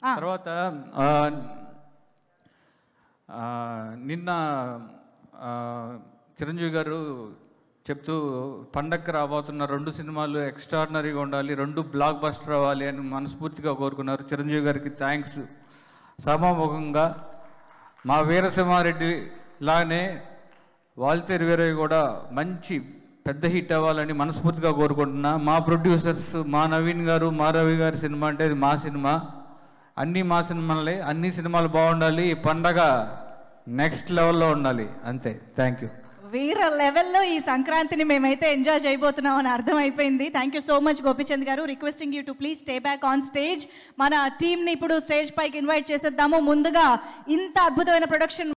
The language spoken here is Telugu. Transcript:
తర్వాత ఆ, ఆ, నిన్న ఆ, చిరంజీవి గారు చెప్తూ పండక్కి రాబోతున్న రెండు సినిమాలు ఎక్స్ట్రాడినరీగా ఉండాలి రెండు బ్లాక్ బస్టర్ అవ్వాలి అని మనస్ఫూర్తిగా కోరుకున్నారు చిరంజీవి గారికి థ్యాంక్స్ సమాముఖంగా మా వీరసింహారెడ్డి లానే వాల్తేరు వీరయ్య కూడా మంచి పెద్ద హిట్ అవ్వాలని మనస్ఫూర్తిగా కోరుకుంటున్నా మా ప్రొడ్యూసర్స్ మా నవీన్ గారు మా రవి గారి సినిమా అంటే ఇది మా సినిమా అన్నీ మా సినిమాలే అన్ని సినిమాలు బాగుండాలి ఈ పండగ నెక్స్ట్ లెవెల్లో ఉండాలి అంతే థ్యాంక్ యూ వీర లెవెల్లో ఈ సంక్రాంతిని మేమైతే ఎంజాయ్ చేయబోతున్నాం అని అర్థమైపోయింది thank you so much Gopichand garu requesting you to please stay back on stage మన టీంని ఇప్పుడు స్టేజ్ పైకి ఇన్వైట్ చేసేద్దాము ముందుగా ఇంత అద్భుతమైన ప్రొడక్షన్